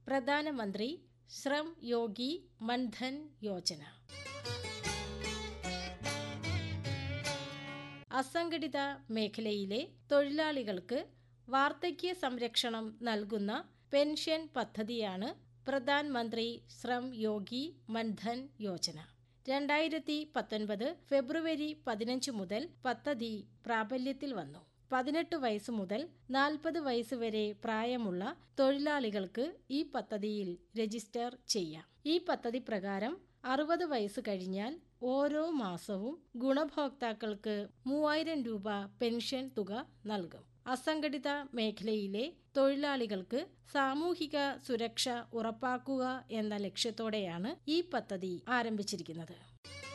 പ്രധാനമന്ത്രി ശ്രം യോഗി മൻധൻ യോജന അസംഘടിത മേഖലയിലെ തൊഴിലാളികൾക്ക് വാർദ്ധക്യ സംരക്ഷണം നൽകുന്ന പെൻഷൻ പദ്ധതിയാണ് പ്രധാൻ മന്ത്രി ശ്രം യോഗി മൻധൻ യോജന രണ്ടായിരത്തി പത്തൊൻപത് ഫെബ്രുവരി പതിനഞ്ച് മുതൽ പദ്ധതി പ്രാബല്യത്തിൽ വന്നു പതിനെട്ട് വയസ്സ് മുതൽ നാൽപ്പത് വയസ്സ് വരെ പ്രായമുള്ള തൊഴിലാളികൾക്ക് ഈ പദ്ധതിയിൽ രജിസ്റ്റർ ചെയ്യാം ഈ പദ്ധതി പ്രകാരം അറുപത് വയസ്സ് കഴിഞ്ഞാൽ ഓരോ മാസവും ഗുണഭോക്താക്കൾക്ക് മൂവായിരം രൂപ പെൻഷൻ തുക നൽകും അസംഘടിത മേഖലയിലെ തൊഴിലാളികൾക്ക് സാമൂഹിക സുരക്ഷ ഉറപ്പാക്കുക എന്ന ലക്ഷ്യത്തോടെയാണ് ഈ പദ്ധതി ആരംഭിച്ചിരിക്കുന്നത്